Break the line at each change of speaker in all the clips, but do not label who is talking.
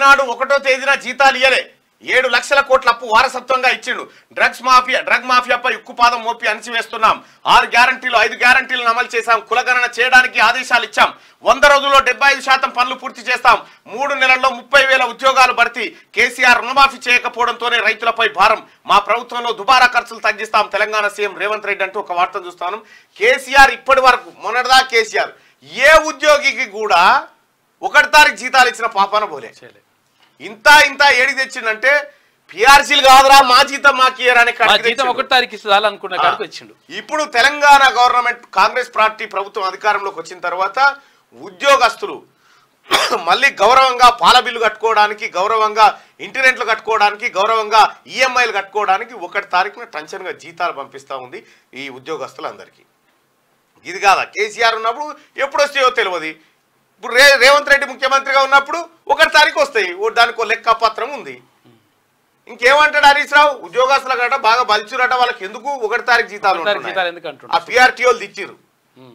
ఏనాడు ఒకటో తేదీన జీతాలు ఇయ్యలే ఏడు లక్షల కోట్ల అప్పు వారసత్వంగా ఇచ్చిండు డ్రగ్స్ మాఫియా డ్రగ్ మాఫియాపై ఉక్కుపాదం మోపి అణిచివేస్తున్నాం ఆరు గ్యారంటీలు ఐదు గ్యారంటీలను అమలు చేశాం కులగణన చేయడానికి ఆదేశాలు ఇచ్చాం వంద రోజుల్లో డెబ్బై ఐదు శాతం పనులు పూర్తి చేస్తాం మూడు నెలల్లో ముప్పై వేల ఉద్యోగాలు భర్తీ కేసీఆర్ రుణమాఫీ చేయకపోవడంతోనే రైతులపై భారం మా ప్రభుత్వంలో దుబారా ఖర్చులు తగ్గిస్తాం తెలంగాణ సీఎం రేవంత్ రెడ్డి అంటూ ఒక వార్త చూస్తాను కేసీఆర్ ఇప్పటి వరకు మొన్నటిదా కేసీఆర్ ఏ ఉద్యోగికి కూడా ఒకటి తారీఖు జీతాలు ఇచ్చిన పాపాన పోలే
చేయలేదు
ఇంత ఇంత ఏడి తెచ్చిండంటే పిఆర్సీలు కాదురా మా జీతం మాకియర్ అనే
మా
కాడికి
జీతం
తెచ్చిండు.
ఒకటి తారీఖు ఇస్తుంది అనుకున్న కాడికి వచ్చిండు
ఇప్పుడు తెలంగాణ గవర్నమెంట్ కాంగ్రెస్ పార్టీ ప్రభుత్వం అధికారంలోకి వచ్చిన తర్వాత ఉద్యోగస్తులు మళ్ళీ గౌరవంగా పాల బిల్లు కట్టుకోవడానికి గౌరవంగా ఇంటి రెంట్లు కట్టుకోవడానికి గౌరవంగా ఈఎంఐలు కట్టుకోవడానికి ఒకటి తారీఖున టెన్షన్గా జీతాలు పంపిస్తూ ఉంది ఈ ఉద్యోగస్తులందరికీ ఇది కాదా కేసీఆర్ ఉన్నప్పుడు ఎప్పుడు వస్తాయో తెలియదు ఇప్పుడు రే రేవంత్ రెడ్డి ముఖ్యమంత్రిగా ఉన్నప్పుడు ఒకటి తారీఖు వస్తాయి ఓ దానికి ఒక లెక్క పత్రం ఉంది ఇంకేమంటాడు హరీష్ రావు ఉద్యోగస్తుల గట బాగా బలిచురట వాళ్ళకి ఎందుకు ఒకటి తారీఖు జీతాలు
ఒకటి తారీఖు
ఉంటున్నాయి?
జీతాలు ఎందుకు
ఆ
అంటున్నారు
పిఆర్టీఓలు తెచ్చిర్రు
ఉమ్.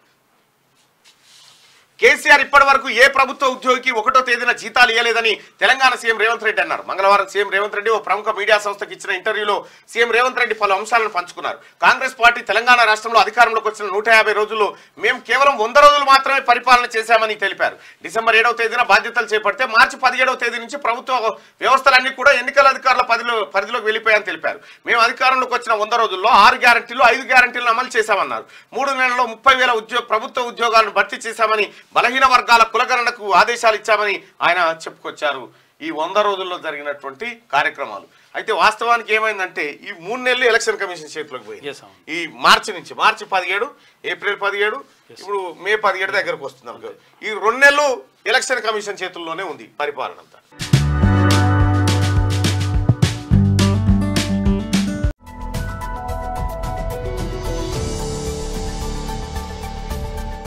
కేసీఆర్ ఇప్పటి వరకు ఏ ప్రభుత్వ ఉద్యోగికి ఒకటో తేదీన జీతాలు ఇవ్వలేదని తెలంగాణ సీఎం రేవంత్ రెడ్డి అన్నారు మంగళవారం సీఎం రేవంత్ రెడ్డి ఓ ప్రముఖ మీడియా సంస్థకి ఇచ్చిన ఇంటర్వ్యూలో సీఎం రేవంత్ రెడ్డి పలు అంశాలను పంచుకున్నారు కాంగ్రెస్ పార్టీ తెలంగాణ రాష్ట్రంలో అధికారంలోకి వచ్చిన నూట యాభై రోజుల్లో మేము కేవలం వంద రోజులు మాత్రమే పరిపాలన చేశామని తెలిపారు డిసెంబర్ ఏడవ తేదీన బాధ్యతలు చేపడితే మార్చి పదిహేడవ తేదీ నుంచి ప్రభుత్వ వ్యవస్థలన్నీ కూడా ఎన్నికల అధికారుల పరిధిలో పరిధిలోకి వెళ్ళిపోయాయని తెలిపారు మేము అధికారంలోకి వచ్చిన వంద రోజుల్లో ఆరు గ్యారంటీలు ఐదు గ్యారంటీలను అమలు చేశామన్నారు మూడు నెలల్లో ముప్పై వేల ఉద్యోగ ప్రభుత్వ ఉద్యోగాలను భర్తీ చేశామని బలహీన వర్గాల కులగణనకు ఆదేశాలు ఇచ్చామని ఆయన చెప్పుకొచ్చారు ఈ వంద రోజుల్లో జరిగినటువంటి కార్యక్రమాలు అయితే వాస్తవానికి ఏమైందంటే ఈ మూడు నెలలు ఎలక్షన్ కమిషన్ చేతిలోకి పోయింది
Yes, అవును.
ఈ మార్చి నుంచి మార్చి పదిహేడు ఏప్రిల్ పదిహేడు ఇప్పుడు మే పదిహేడు దగ్గరకు వస్తుంది అనుకో ఈ రెండు నెలలు ఎలక్షన్ కమిషన్ చేతుల్లోనే ఉంది పరిపాలన అంతా